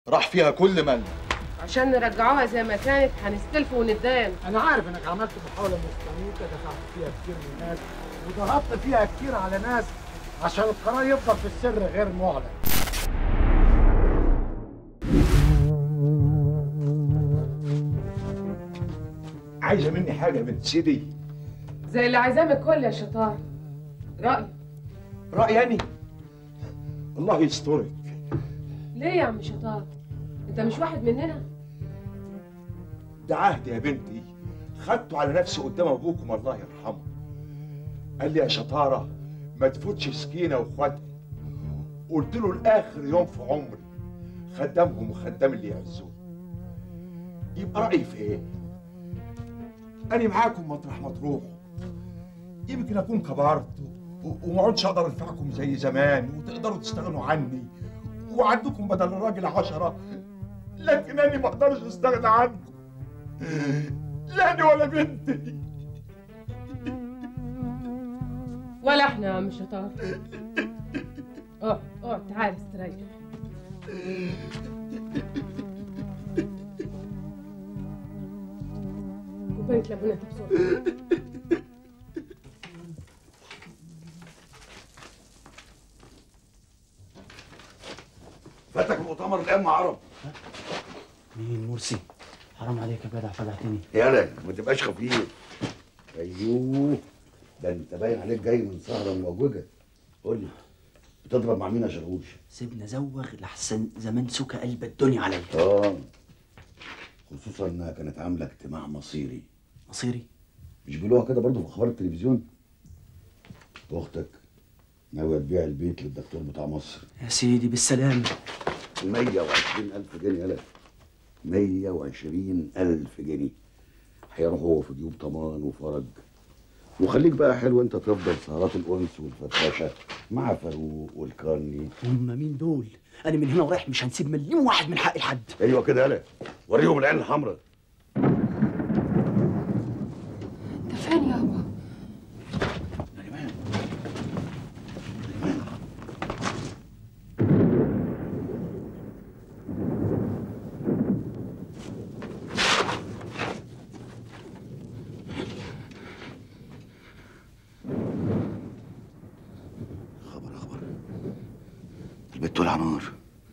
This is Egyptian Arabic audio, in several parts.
راح فيها كل من عشان نرجعوها زي ما كانت هنستلف وندان انا عارف انك عملت محاوله مستميته دفعت فيها كتير من الناس وضغطت فيها كتير على ناس عشان القرار يفضل في السر غير معلن عايزه مني حاجه يا بنت سيدي زي اللي عايزاه من الكل يا شطار رأي رايي الله يسترك ليه يا عم شطار انت مش واحد مننا ده عهد يا بنتي خدته على نفسي قدام ابوكم الله يرحمه قال لي يا شطاره ما تفوتش سكينه واخواتها قلت له لاخر يوم في عمري خدامهم وخدام اللي يعزوه يبقى رايي في ايه انا معاكم مطرح ما تروحوا يمكن اكون كبرت و- و- وما عدتش اقدر انفعكم زي زمان وتقدروا تستغنوا عني وعندكم بدل الراجل عشرة لكن انا ما اقدرش استغنى عنكم لا أنا ولا بنتي ولا احنا يا عم شطار اقعد اقعد تعال استريح كوباية لبنات بسرعة فاتك مؤتمر الان مع عرب مين مرسي حرام عليك يا جدع فلحتني يالا ما تبقاش خفيف ايوه ده انت باين عليك جاي من سهره موجوده قول لي بتضرب مع مين يا شرهوش سيبنا زوغ لحسن زمان سوكا قلب الدنيا عليا اه خصوصا انها كانت عامله اجتماع مصيري مصيري مش بيقولوها كده برضه في اخبار التلفزيون اختك ناويه تبيع البيت للدكتور بتاع مصر يا سيدي بالسلامة 120 ألف جنيه يالا 120 ألف جنيه هيروحوا هو في جيوب طمان وفرج وخليك بقى حلو انت تفضل سهرات الانس والفتاشه مع فاروق والكرني هم مين دول انا من هنا ورايح مش هنسيب مليون واحد من حق الحد ايوه كده يالا وريهم العين الحمراء انت فين يابا؟ نريمان خبر خبر البيت طلع نار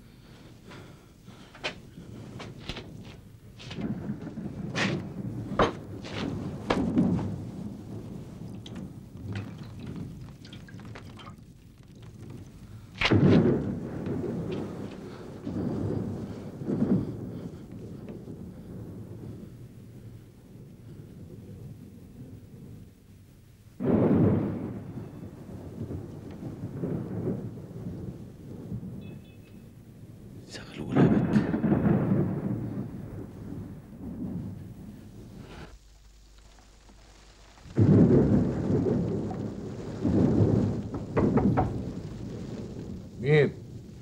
زغلولة يا بنت مين؟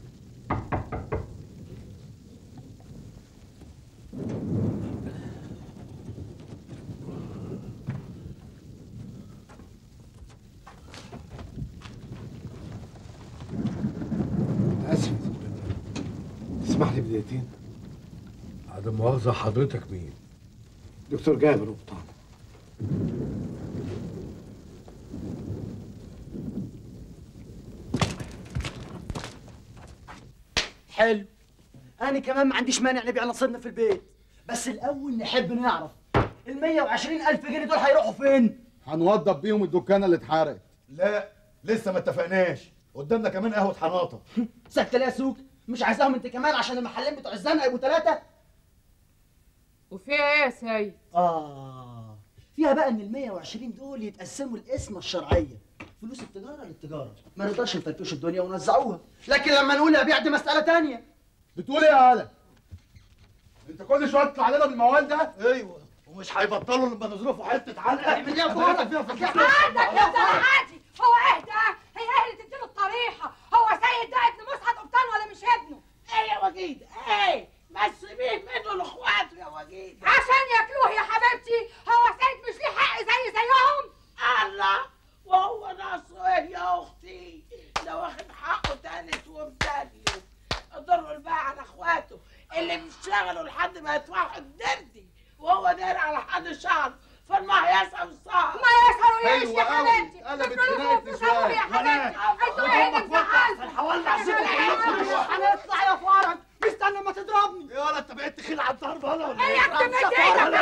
آسف يا زبدة. تسمح لي بدقيقتين؟ عدم مؤاخذة حضرتك مين؟ دكتور جابر وبطان حلو انا كمان ما عنديش مانع نبيع نصيبنا في البيت بس الاول نحب نعرف ال 120 الف جنيه دول هيروحوا فين هنوضب بيهم الدكانه اللي اتحرقت لا لسه ما اتفقناش قدامنا كمان قهوه حناطه سكت ليه يا سوق مش عايزاهم انت كمان عشان المحلين بتوع الزنقه يبقوا ثلاثه وفيها ايه يا سيد؟ اه فيها بقى ان ال 120 دول يتقسموا القسمه الشرعيه فلوس التجاره للتجاره ما نقدرش نفرفش الدنيا ونوزعوها لكن لما نقول ابيع دي مساله تانية بتقول ايه يا هلا انت كل شويه تطلع علينا بالموال ده ايوه ومش هيبطلوا لما نظروفوا حته علقه اعمل ايه يا فؤاد؟ فيها في عندك يا عادي هو اهدى هي هي اللي تديله الطريحه هو سيد ده ابن مسعد قبطان ولا مش ابنه ايه يا وجيد ايه ما تسيبيه منه لاخواته يا وجيد عشان ياكلوه يا حبيبتي هو سيد مش ليه حق زي زيهم الله وهو ناقصه ايه يا اختي ده واخد حقه تالت ومتاني ضروا الباقي على اخواته اللي بيشتغلوا لحد ما يدفعوا الدردي وهو داير على حد شهر فالمهيصة وصار ما يسهروا ايش حلوة يا أوي. حبيبتي قلبت تدخلوا خناقة في نسوان. صبر يا حبيبتي انتوا ايه اللي زعلتوا حولنا عزيزي كلكم. هنطلع يا فرج مستنى ما تضربني يا ولا انت بقيت تخيل على الضرب ولا ولا ايه يا اختي مد ايدك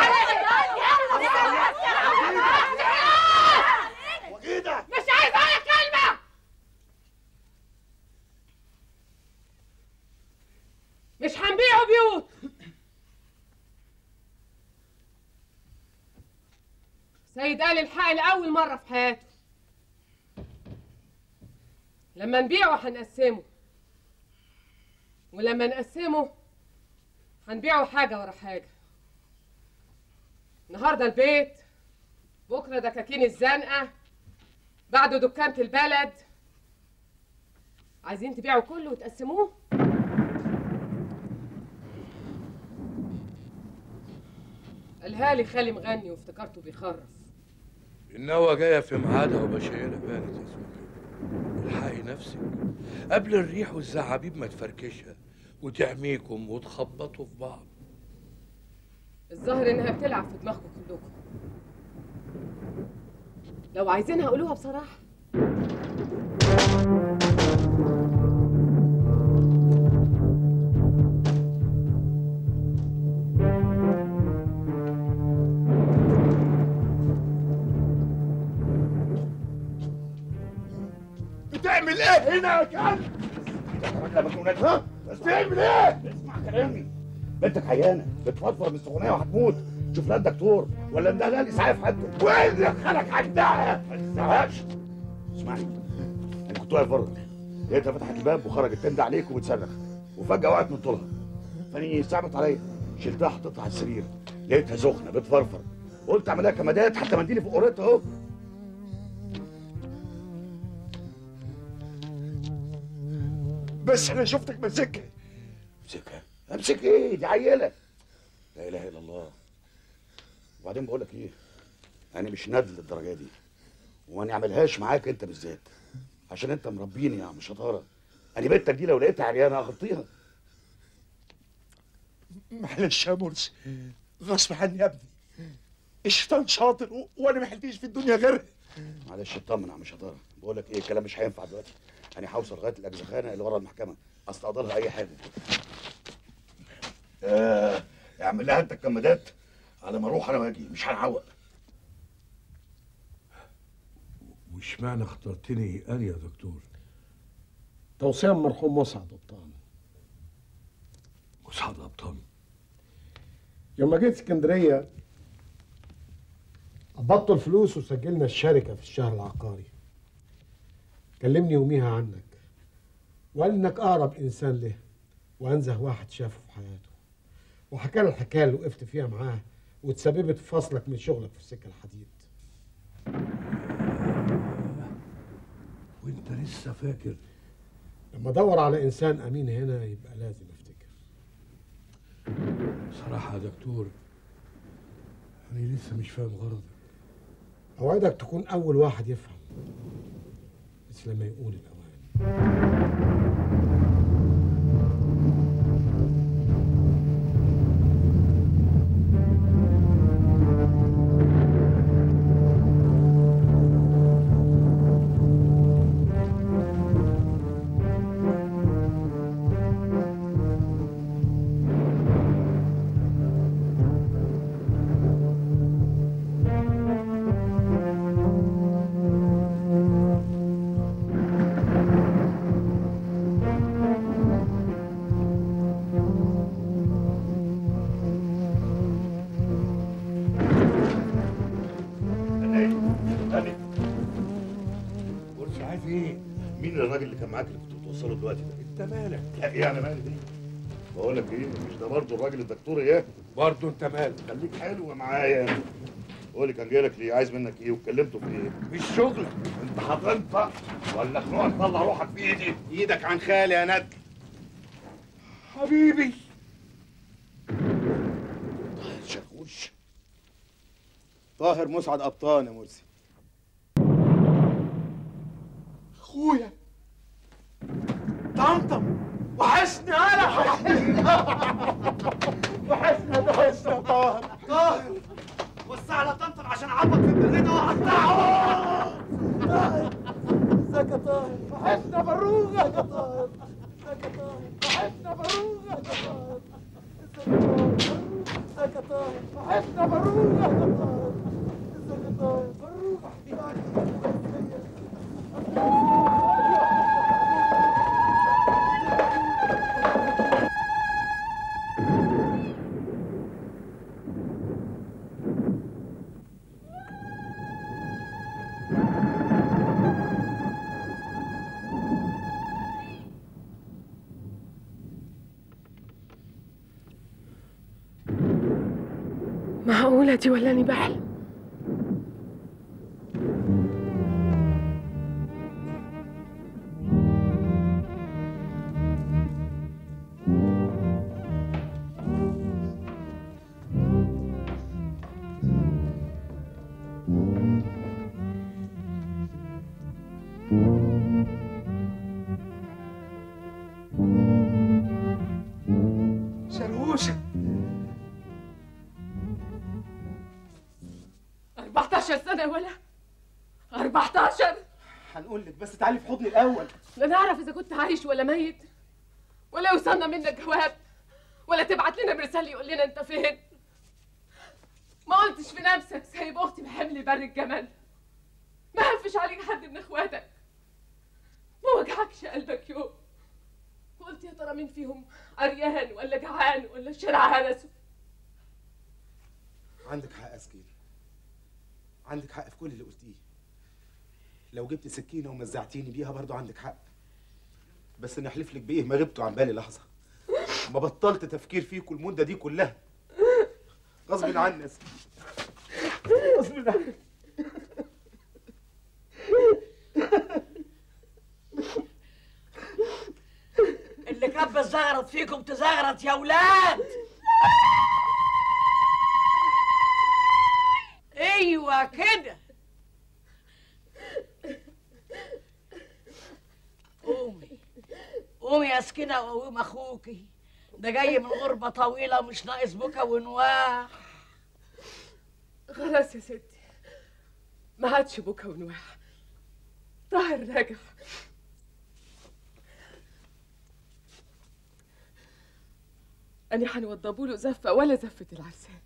عليا ايه ده؟ مش عايز اقول كلمه مش هنبيعوا بيوت سيد قال الحق لأول مرة في حياته لما نبيعه هنقسمه ولما نقسمه هنبيعه حاجة ورا حاجة النهاردة البيت بكرة دكاكين الزنقة بعده دكانة البلد عايزين تبيعوا كله وتقسموه قالها لي خالي مغني وافتكرته بيخرف النوى جاية في ميعادها وبشايرها بانت يا زوجي الحقي نفسك قبل الريح والزعابيب ما تفركشها وتحميكم وتخبطوا في بعض الظاهر انها بتلعب في دماغكم كلكم لو عايزينها قولوها بصراحة بتعمل ايه هنا يا كلب؟ يا مجنونات ها؟ بس بتعمل ايه؟ اسمع كلامي بنتك عيانه بتفضفض من السخونيه وهتموت شوف لها الدكتور ولا ده لا اسعاف حتى وين دخلك عندها ما تستوعبش اسمعني انا كنت واقف بره لقيتها فتحت الباب وخرجت تند عليك وبتصرخ وفجاه وقعت من طولها فاني صعبت عليا شلتها حطيتها على السرير لقيتها سخنه بتفرفر قلت اعملها كمادات حتى منديلي فوق قريتها اهو بس انا شفتك ماسكها امسكها امسك ايه دي عيله لا اله الا الله وبعدين بقول لك ايه انا مش ندل للدرجه دي وما نعملهاش معاك انت بالذات عشان انت مربيني يا عم شطاره انا بنتك دي لو لقيتها عريانه اغطيها معلش يا مرسي غصب عني يا ابني الشيطان شاطر و... وانا ما حلتيش في الدنيا غيرها معلش اطمن يا عم شطاره بقول لك ايه الكلام مش هينفع دلوقتي انا هوصل لغايه الاجزخانه اللي ورا المحكمه استقدرها اي حاجه آه اعمل لها انت الكمادات على ما اروح انا واجي مش هنعوق واشمعنى اخترتني انا يا دكتور توصية من مرحوم مسعد قبطان مسعد ابطال يوم ما جيت اسكندرية قبضتوا الفلوس وسجلنا الشركة في الشهر العقاري كلمني يوميها عنك وقال انك اقرب انسان له وانزه واحد شافه في حياته وحكى لي الحكايه اللي وقفت فيها معاه وتسببت في فصلك من شغلك في السكه الحديد وانت لسه فاكر لما ادور على انسان امين هنا يبقى لازم افتكر بصراحة يا دكتور أنا لسه مش فاهم غرضك اوعدك تكون اول واحد يفهم بس لما يقول الاوان استنى مرسي عايز ايه؟ مين الراجل اللي كان معاك اللي كنت بتوصله دلوقتي ده؟ انت مالك؟ لا ايه انا مالي دي؟ بقول لك ايه مش ده برضه الراجل الدكتور اياه؟ برضه أنت مالك خليك حلو معايا قول لي كان جاي لك ليه؟ عايز منك ايه؟ وكلمته في ايه؟ مش شغلك انت هتنطق ولا خلاص طلع روحك في ايدي؟ ايدك عن خالي يا ند حبيبي طاهر شاكوش طاهر مسعد قبطان يا مرسي اخويا طمطم وحشني انا طاهر وحشنا بروح يا طاهر ازيك يا طاهر بروح معقولة دي ولا أني بحلم شروشه 14 سنة ولا 14 هنقول لك بس تعالي في حضني الاول لا نعرف إذا كنت عايش ولا ميت ولا يوصلنا منك جواب ولا تبعت لنا برسالة يقول لنا أنت فين ما قلتش في نفسك سايب أختي بحمل بر الجمل ما هفش عليك حد من إخواتك ما وجعكش قلبك يوم وقلت يا ترى مين فيهم عريان ولا جعان ولا الشارع هرسه عندك حق يا سكينة عندك حق في كل اللي قلتيه لو جبت سكينة ومزعتيني بيها برضو عندك حق بس نحلف لك بإيه ما غبتوا عن بالي لحظة ما بطلت تفكير فيكوا المدة دي كلها غصب عني يا سكينة غصب عني اللي كان بتزغرط فيكم تزغرط يا ولاد ايوه كده قومي قومي يا سكينة وقوم اخوكي ده جاي من غربة طويلة ومش ناقص بكا ونواح خلاص يا ستي ما عادش بكا ونواح طاهر راجع أنا هنوضبوا له زفة ولا زفة العرسان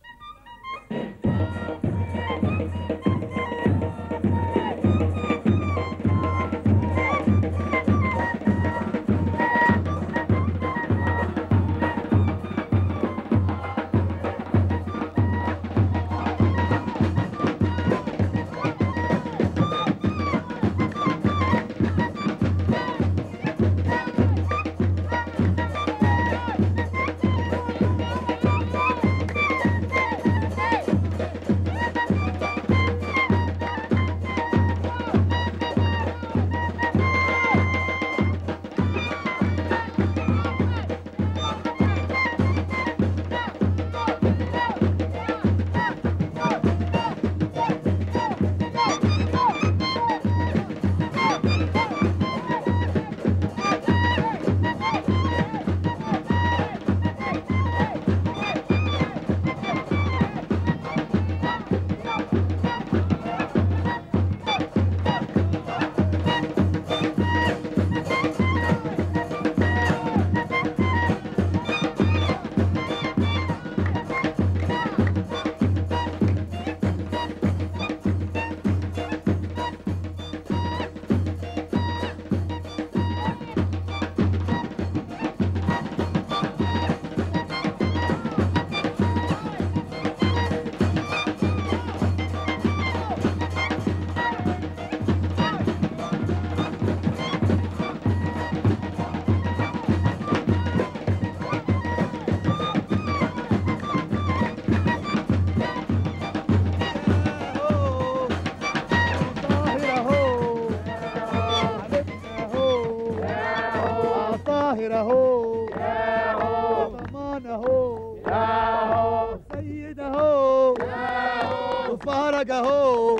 طاهر اهو ضمان اهو سيد اهو وفرج اهو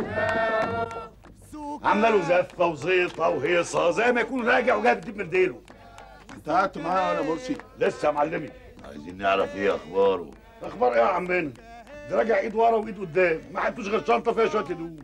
عماله زفه وزيطه وهيصه زي ما يكون راجع وجايب الدب من ديله انت قعدت معاه ولا مرسي؟ لسه يا معلمي عايزين نعرف ايه اخباره اخبار ايه يا عمنا؟ ده راجع ايد ورا وايد قدام ما حدوش غير شنطه فيها شويه هدوم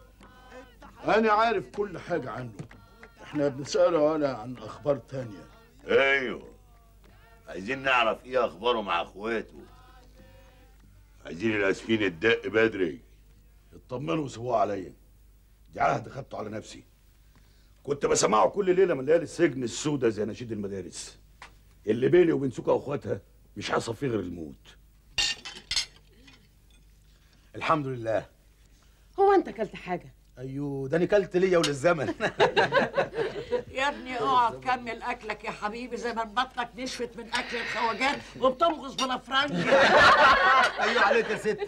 أنا عارف كل حاجة عنه إحنا بنسأله ولا عن أخبار تانية ايوه عايزين نعرف ايه اخباره مع اخواته عايزين الاسفين الدق بدري اطمنوا وسيبوها عليا دي عهد خدته على نفسي كنت بسمعه كل ليله من ليالي السجن السوداء زي نشيد المدارس اللي بيني وبين سوكا واخواتها مش حصل فيه غير الموت الحمد لله هو انت اكلت حاجه ايوه ده انا كلت ليا وللزمن يا ابني اقعد كمل اكلك يا حبيبي زي ما بطنك نشفت من اكل الخواجات وبتمغص بلافرانكي ايوه عليك يا ستي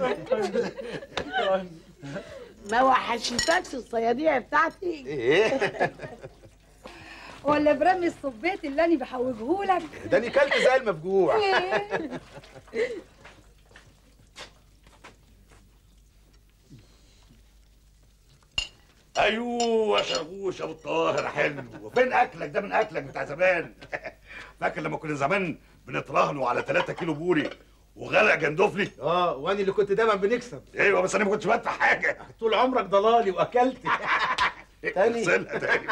ما وحشتكش الصيادية بتاعتي ايه ولا برامي الصبيت اللي انا بحوجهولك ده انا كلت زي المفجوع ايوه شربوش يا ابو الطاهر حلو فين اكلك ده من اكلك بتاع زمان فاكر لما كنا زمان بنتراهنوا على 3 كيلو بوري وغلق جندفلي اه وانا اللي كنت دايما بنكسب ايوه بس انا ما كنتش بدفع حاجه طول عمرك ضلالي واكلت تاني. اغسلها تاني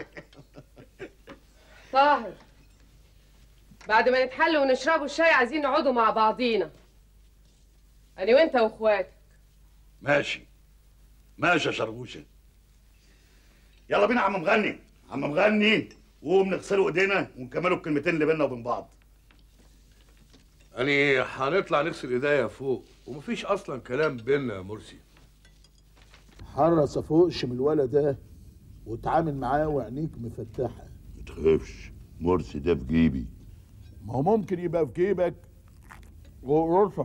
طاهر بعد ما نتحل ونشربوا الشاي عايزين نقعدوا مع بعضينا انا وانت واخواتك ماشي ماشي يا شربوشه يلا بينا يا عم مغني عم مغني قوم نغسلوا ايدينا ونكملوا الكلمتين اللي بينا وبين بعض يعني هنطلع نغسل ايديا فوق ومفيش اصلا كلام بينا يا مرسي حرص فوقش من الولد ده وتعامل معاه وعينيك مفتحه ما تخافش مرسي ده في جيبي ما هو ممكن يبقى في جيبك وقرصك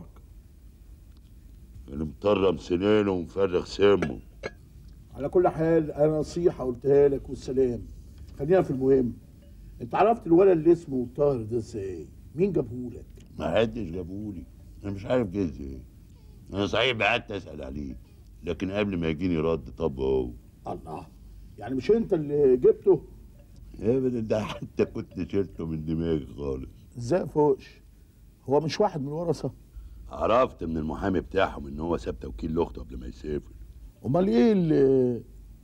انا مطرم سنانه ومفرغ سمه على كل حال انا نصيحه قلتها لك والسلام خلينا في المهم انت عرفت الولد اللي اسمه طاهر ده ازاي مين جابهولك ما حدش جابولي انا مش عارف جه ازاي انا صحيح قعدت اسال عليه لكن قبل ما يجيني رد طب هو الله يعني مش انت اللي جبته ابدا ده حتى كنت شلته من دماغي خالص ازاي فوقش هو مش واحد من الورثه عرفت من المحامي بتاعهم ان هو ساب توكيل لاخته قبل ما يسافر امال ايه اللي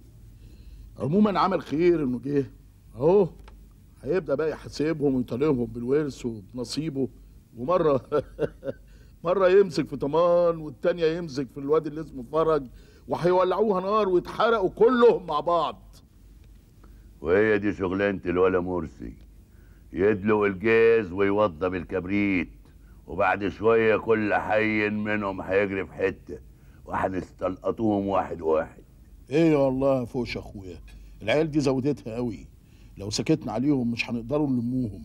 عموما عمل خير انه جه اهو هيبدا بقى يحاسبهم ويطالبهم بالورث وبنصيبه ومره مره يمسك في طمان والتانيه يمسك في الواد اللي اسمه فرج وهيولعوها نار ويتحرقوا كلهم مع بعض وهي دي شغلانة الولا مرسي يدلق الجاز ويوضب الكبريت وبعد شوية كل حي منهم هيجري في حتة وهنستلقطوهم واحد واحد ايه والله فوش اخويا العيال دي زودتها قوي لو سكتنا عليهم مش هنقدروا نلموهم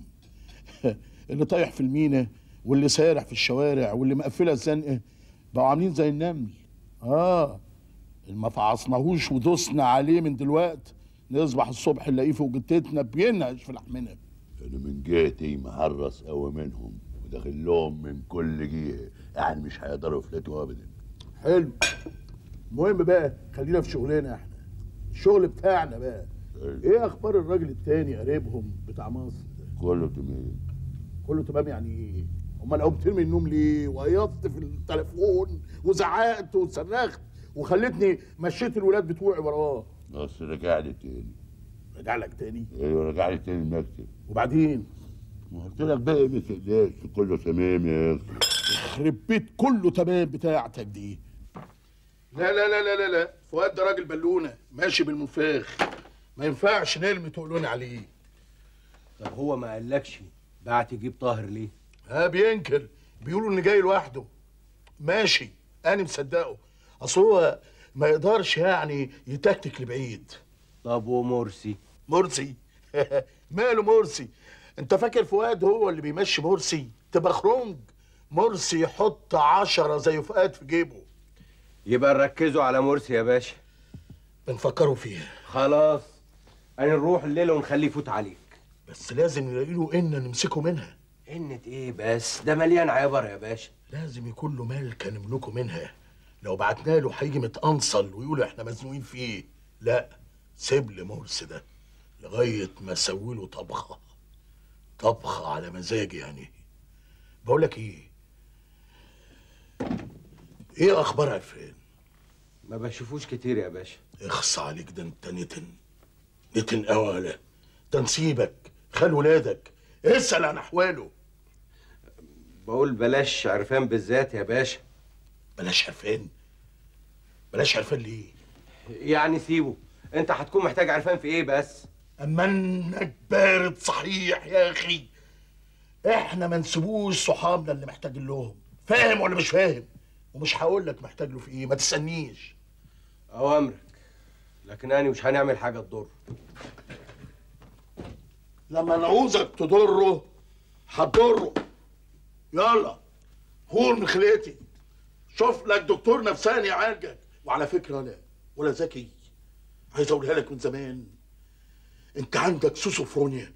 اللي طايح في المينا واللي سارح في الشوارع واللي مقفله الزنقه بقوا عاملين زي النمل اه اللي ما فعصناهوش ودوسنا عليه من دلوقت نصبح الصبح نلاقيه فوق جتتنا بينعش في لحمنا انا من جهتي محرص قوي منهم وداخل لهم من كل جهة يعني مش هيقدروا يفلتوا ابدا حلو المهم بقى خلينا في شغلنا احنا الشغل بتاعنا بقى ايه اخبار الراجل التاني قريبهم بتاع مصر كله تمام كله تمام يعني ايه امال قمت من النوم ليه وهيصت في التليفون وزعقت وصرخت وخلتني مشيت الولاد بتوعي وراه بس رجع لي تاني رجع لك تاني ايوه رجع لي تاني المكتب وبعدين ما قلت لك بقى ما تقلقش كله تمام يا اخي يخرب بيت كله تمام بتاعتك دي لا لا لا لا لا لا فؤاد ده راجل بالونه ماشي بالمنفاخ ما ينفعش نرمي تقولون عليه طب هو ما قالكش بعت يجيب طاهر ليه؟ ها بينكر بيقولوا ان جاي لوحده ماشي انا مصدقه اصل هو ما يقدرش يعني يتكتك لبعيد طب ومرسي مرسي ماله مرسي انت فاكر فؤاد هو اللي بيمشي مرسي تبقى خرنج مرسي يحط عشرة زي فؤاد في جيبه يبقى نركزوا على مرسي يا باشا بنفكروا فيها خلاص انا نروح الليله ونخليه يفوت عليك بس لازم نلاقي له ان نمسكه منها انت ايه بس ده مليان عبر يا باشا لازم يكون له ملكه نملكه منها لو بعتنا له هيجي متأنصل ويقول احنا مزنوقين فيه لا سيب لي مرسي ده لغايه ما اسوي له طبخه طبخه على مزاجي يعني بقول لك ايه ايه اخبار عرفان ما بشوفوش كتير يا باشا اخص عليك ده انت نتن نتن قواله تنسيبك خال ولادك اسال عن احواله بقول بلاش عرفان بالذات يا باشا بلاش عرفان بلاش عرفان ليه يعني سيبه انت هتكون محتاج عرفان في ايه بس اما انك بارد صحيح يا اخي احنا ما نسيبوش صحابنا اللي محتاجين لهم فاهم ولا مش فاهم ومش هقول لك محتاج له في ايه ما تسالنيش اوامرك لكن انا مش هنعمل حاجه تضر لما نعوزك تضره هتضره يلا هون من خلقتي شوف لك دكتور نفساني يعالجك وعلى فكره لا ولا ذكي عايز اقولها لك من زمان انت عندك سوسوفرونيا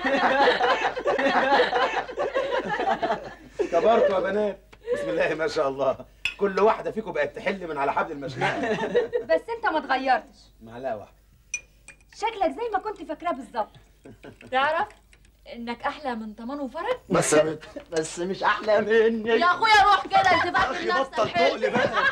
كبرتوا يا بنات بسم الله ما شاء الله كل واحده فيكم بقت تحل من على حبل المشنقه بس انت ما اتغيرتش معلقه واحده شكلك زي ما كنت فاكراه بالظبط تعرف انك احلى من طمان وفرج بس بس مش احلى مني يا اخويا روح كده انت بقى اخي بطل تقل بقى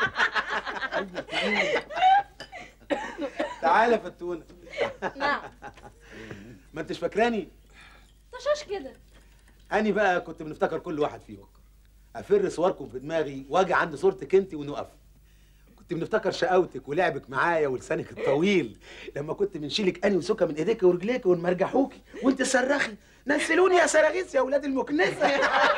تعالى فتونه نعم ما انتش فاكراني طشاش كده اني بقى كنت بنفتكر كل واحد فيكم افر صوركم في دماغي واجي عند صورتك انت ونقف كنت بنفتكر شقاوتك ولعبك معايا ولسانك الطويل لما كنت بنشيلك اني وسكه من ايديك ورجليك ونمرجحوكي وانت تصرخي نزلوني يا سراغيث يا اولاد المكنسه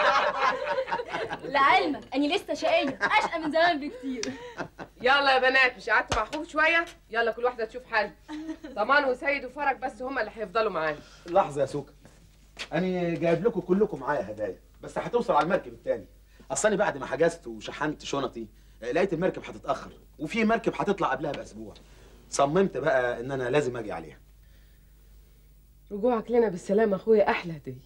لعلمك اني لسه شقيه اشقى من زمان بكتير يلا يا بنات مش قعدتوا مع اخوك شويه يلا كل واحده تشوف حل طمان وسيد وفرج بس هما اللي هيفضلوا معانا لحظه يا سوكا انا جايب لكم كلكم معايا هدايا بس هتوصل على المركب التاني اصل انا بعد ما حجزت وشحنت شنطي آه، لقيت المركب هتتاخر وفي مركب هتطلع قبلها باسبوع صممت بقى ان انا لازم اجي عليها رجوعك لنا بالسلامه اخويا احلى هديه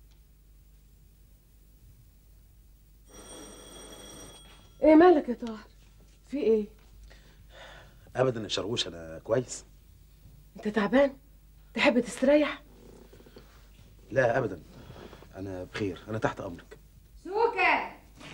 ايه مالك يا طاهر في ايه ابدا يا شروش انا كويس انت تعبان تحب تستريح لا ابدا انا بخير انا تحت امرك سوكا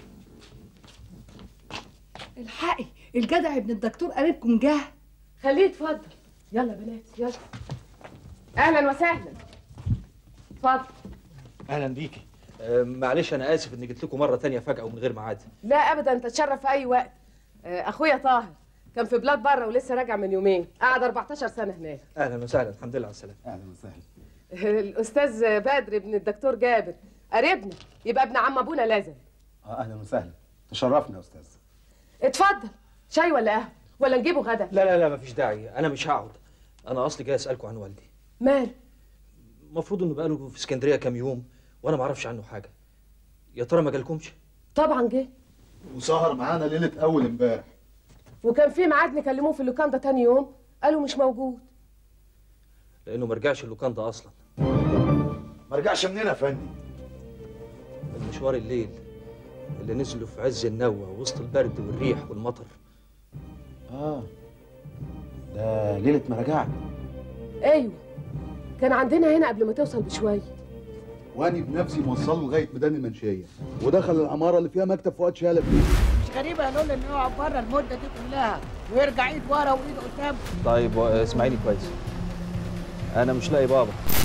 الحقي الجدع ابن الدكتور قريبكم جه خليه يتفضل يلا يا بنات يلا اهلا وسهلا اتفضل اهلا بيكي آه، معلش انا اسف اني جيت لكم مره تانية فجاه ومن غير ميعاد لا ابدا تتشرف في اي وقت آه، اخويا طاهر كان في بلاد بره ولسه راجع من يومين قعد 14 سنه هناك اهلا وسهلا الحمد لله على السلامه اهلا وسهلا الاستاذ بدر ابن الدكتور جابر قريبنا يبقى ابن عم ابونا لازم اه اهلا وسهلا تشرفنا يا استاذ اتفضل شاي ولا قهوه ولا نجيبه غدا لا لا لا مفيش داعي انا مش هقعد انا اصلي جاي اسالكم عن والدي مال المفروض انه بقاله في اسكندريه كام يوم وانا ما اعرفش عنه حاجه يا ترى ما جالكمش طبعا جه وسهر معانا ليله اول امبارح وكان في ميعاد نكلموه في اللوكاندا تاني يوم قالوا مش موجود لانه ما رجعش اللوكان ده اصلا ما رجعش منين يا فندم المشوار الليل اللي نزلوا في عز النوة وسط البرد والريح والمطر اه ده ليله ما رجعت ايوه كان عندنا هنا قبل ما توصل بشويه واني بنفسي موصله لغايه ميدان المنشيه ودخل العماره اللي فيها مكتب فؤاد شلبي مش غريبه يا لولا انه يقعد بره المده دي كلها ويرجع ايد ورا وايد قدام طيب اسمعيني كويس انا مش لاقي بابا